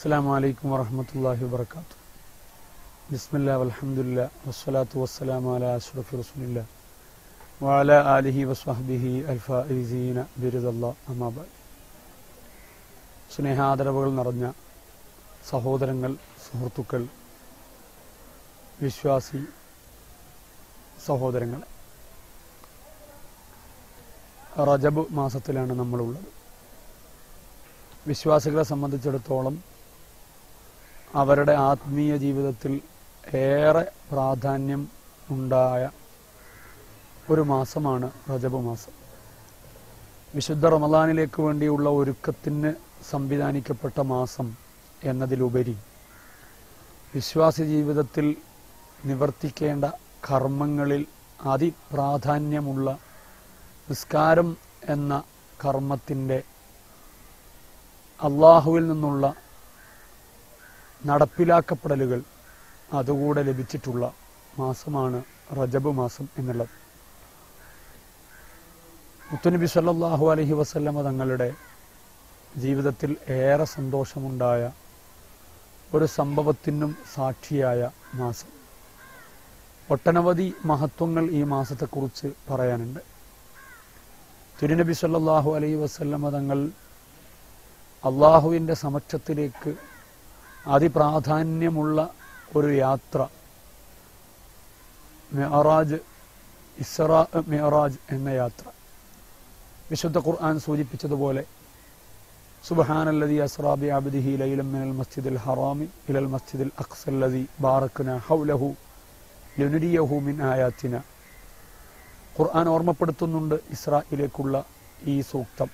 السلام عليكم ورحمة الله وبركاته بسم الله والحمد لله والصلاة والسلام على أشرف رسول الله وعلى آله وصحبه الفائزين برضا الله أما بعد സ്നേഹാദരവുകൾ നിറഞ്ഞ സഹോദരങ്ങൾ സുഹൃത്തുക്കൾ വിശ്വാസി സഹോദരങ്ങൾ റജബ് മാസത്തിലാണ് നമ്മളുള്ളത് വിശ്വാസികളെ സംബന്ധിച്ചിടത്തോളം അവരുടെ ആത്മീയ ജീവിതത്തിൽ ഏറെ പ്രാധാന്യം ഉണ്ടായ ഒരു മാസമാണ് റജബ് മാസം വിശുദ്ധ റമദാനിലേക്ക് വേണ്ടിയുള്ള ഒരുക്കത്തിന് സംവിധാനിക്കപ്പെട്ട മാസം എന്നതിലുപരി വിശ്വാസി ജീവിതത്തിൽ നിവർത്തിക്കേണ്ട കർമ്മങ്ങളിൽ അതിപ്രാധാന്യമുള്ള നിസ്കാരം എന്ന കർമ്മത്തിൻ്റെ അള്ളാഹുവിൽ നിന്നുള്ള നടപ്പിലാക്കപ്പെടലുകൾ അതുകൂടെ ലഭിച്ചിട്ടുള്ള മാസമാണ് റജബ് മാസം എന്നുള്ളത് മുത്തുനബി സല്ലല്ലാഹു അലൈഹി വസല്ലമ തങ്ങളുടെ ജീവിതത്തിൽ ഏറെ സന്തോഷമുണ്ടായ ഒരു സംഭവത്തിനും സാക്ഷിയായ മാസം ഒട്ടനവധി മഹത്വങ്ങൾ ഈ മാസത്തെക്കുറിച്ച് പറയാനുണ്ട് തിരുനബി സല്ലല്ലാഹു അലൈഹി വസല്ലമ തങ്ങൾ അള്ളാഹുവിൻ്റെ സമക്ഷത്തിലേക്ക് അതിപ്രാധാന്യമുള്ള ഒരു യാത്ര മെഹറാജ് ഇസ്രാ മെഹറാജ് എന്ന യാത്ര വിശുദ്ധ ഖുർആൻ സൂചിപ്പിച്ചതുപോലെ സുബ്ഹാനല്ലദി അസ്റാ ബി അബ്ദിഹി ലൈലം മിനൽ മസ്ജിദിൽ ഹറാമി ഇലൽ മസ്ജിദിൽ അഖ്സല്ലദി ബാറക്ന ഹൗലഹു ലുനുരിയഹു മിൻ ആയാത്തിന ഖുർആൻ ഓർമ്മപ്പെടുത്തുന്നുണ്ട് ഇസ്രായിലേക്കുള്ള ഈ സൂക്തം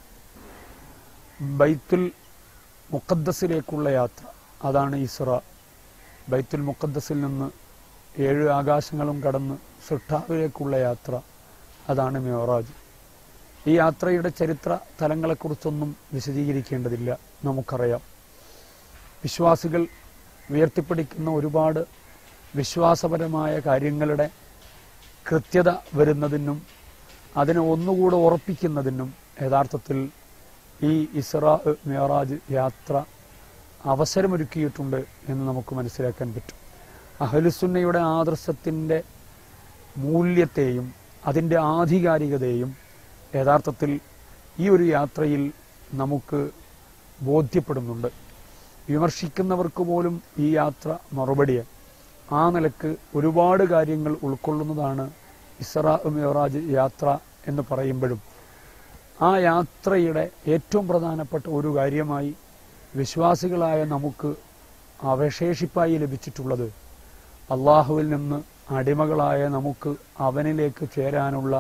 ബൈത്തുൽ മുഖദ്ദസിലേക്കുള്ള യാത്ര അതാണ് ഇസ്ര ബൈത്തുൽ മുഖദ്ദസിൽ നിന്ന് ഏഴ് ആകാശങ്ങളും കടന്ന് സിട്ടാവിലേക്കുള്ള യാത്ര അതാണ് മെഹറാജ് ഈ യാത്രയുടെ ചരിത്ര തലങ്ങളെക്കുറിച്ചൊന്നും വിശദീകരിക്കേണ്ടതില്ല നമുക്കറിയാം വിശ്വാസികൾ ഉയർത്തിപ്പിടിക്കുന്ന ഒരുപാട് വിശ്വാസപരമായ കാര്യങ്ങളുടെ കൃത്യത വരുന്നതിനും അതിനെ ഒന്നുകൂടെ ഉറപ്പിക്കുന്നതിനും യഥാർത്ഥത്തിൽ ഈ ഇസ്രാ മെഹറാജ് യാത്ര അവസരമൊരുക്കിയിട്ടുണ്ട് എന്ന് നമുക്ക് മനസ്സിലാക്കാൻ പറ്റും അഹലുസുന്നയുടെ ആദർശത്തിൻ്റെ മൂല്യത്തെയും അതിൻ്റെ ആധികാരികതയും യഥാർത്ഥത്തിൽ ഈ ഒരു യാത്രയിൽ നമുക്ക് ബോധ്യപ്പെടുന്നുണ്ട് വിമർശിക്കുന്നവർക്ക് പോലും ഈ യാത്ര മറുപടിയാണ് ആ നിലക്ക് ഒരുപാട് കാര്യങ്ങൾ ഉൾക്കൊള്ളുന്നതാണ് ഇസ്രാ മെഹറാജ് യാത്ര എന്ന് പറയുമ്പോഴും ആ യാത്രയുടെ ഏറ്റവും പ്രധാനപ്പെട്ട ഒരു കാര്യമായി വിശ്വാസികളായ നമുക്ക് അവശേഷിപ്പായി ലഭിച്ചിട്ടുള്ളത് അള്ളാഹുവിൽ നിന്ന് അടിമകളായ നമുക്ക് അവനിലേക്ക് ചേരാനുള്ള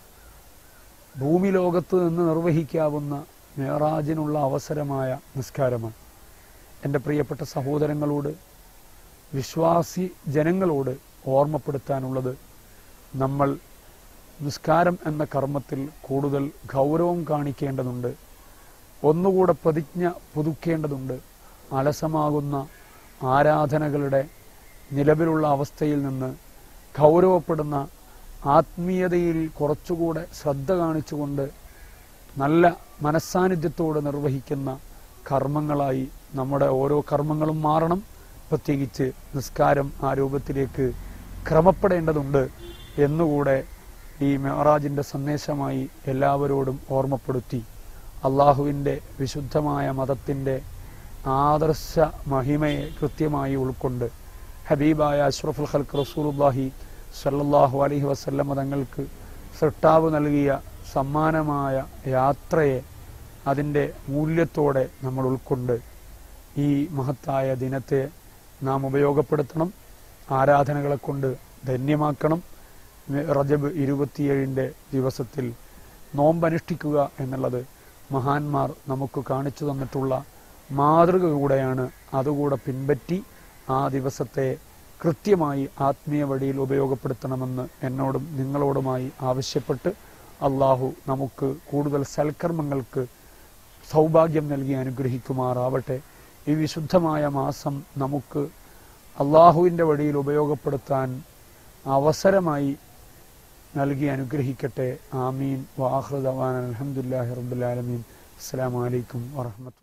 ഭൂമി ലോകത്ത് നിന്ന് നിർവഹിക്കാവുന്ന മേറാജിനുള്ള അവസരമായ നിസ്കാരമാണ് എൻ്റെ പ്രിയപ്പെട്ട സഹോദരങ്ങളോട് വിശ്വാസി ജനങ്ങളോട് ഓർമ്മപ്പെടുത്താനുള്ളത് നമ്മൾ നിസ്കാരം എന്ന കർമ്മത്തിൽ കൂടുതൽ ഗൗരവം കാണിക്കേണ്ടതുണ്ട് ഒന്നുകൂടെ പ്രതിജ്ഞ പുതുക്കേണ്ടതുണ്ട് അലസമാകുന്ന ആരാധനകളുടെ നിലവിലുള്ള അവസ്ഥയിൽ നിന്ന് ഗൗരവപ്പെടുന്ന ആത്മീയതയിൽ കുറച്ചുകൂടെ ശ്രദ്ധ കാണിച്ചുകൊണ്ട് നല്ല മനസ്സാന്നിധ്യത്തോടെ നിർവഹിക്കുന്ന കർമ്മങ്ങളായി നമ്മുടെ ഓരോ കർമ്മങ്ങളും മാറണം പ്രത്യേകിച്ച് നിസ്കാരം ആ രൂപത്തിലേക്ക് ക്രമപ്പെടേണ്ടതുണ്ട് എന്നുകൂടെ ഈ മെഹറാജിന്റെ സന്ദേശമായി എല്ലാവരോടും ഓർമ്മപ്പെടുത്തി അള്ളാഹുവിൻ്റെ വിശുദ്ധമായ മതത്തിൻ്റെ ആദർശ മഹിമയെ കൃത്യമായി ഉൾക്കൊണ്ട് ഹബീബായ അഷ്റഫുൽ ഖൽക്ക് റസൂലുല്ലാഹി സല്ലല്ലാഹു അലൈഹി വസല്ലമ തങ്ങൾക്ക് സൃഷ്ടാവ് നൽകിയ സമ്മാനമായ യാത്രയെ അതിൻ്റെ മൂല്യത്തോടെ നമ്മൾ ഉൾക്കൊണ്ട് ഈ മഹത്തായ ദിനത്തെ നാം ഉപയോഗപ്പെടുത്തണം ആരാധനകളെ കൊണ്ട് ധന്യമാക്കണം റജബ് ഇരുപത്തിയേഴിൻ്റെ ദിവസത്തിൽ നോമ്പനുഷ്ഠിക്കുക എന്നുള്ളത് മഹാന്മാർ നമുക്ക് കാണിച്ചു തന്നിട്ടുള്ള മാതൃക കൂടെയാണ് അതുകൂടെ പിൻപറ്റി ആ ദിവസത്തെ കൃത്യമായി ആത്മീയ വഴിയിൽ ഉപയോഗപ്പെടുത്തണമെന്ന് എന്നോടും നിങ്ങളോടുമായി ആവശ്യപ്പെട്ട് അള്ളാഹു നമുക്ക് കൂടുതൽ സൽക്കർമ്മങ്ങൾക്ക് സൗഭാഗ്യം നൽകി അനുഗ്രഹിക്കുമാറാവട്ടെ ഈ വിശുദ്ധമായ മാസം നമുക്ക് അള്ളാഹുവിൻ്റെ വഴിയിൽ ഉപയോഗപ്പെടുത്താൻ അവസരമായി നൽകി അനുഗ്രഹിക്കട്ടെ ആമീൻ വാഹൃദവാൻ അലഹമുല്ലാഹി റബ്ബുലാലമീൻ അസ്സാം വലൈക്കും വാഹമത്തു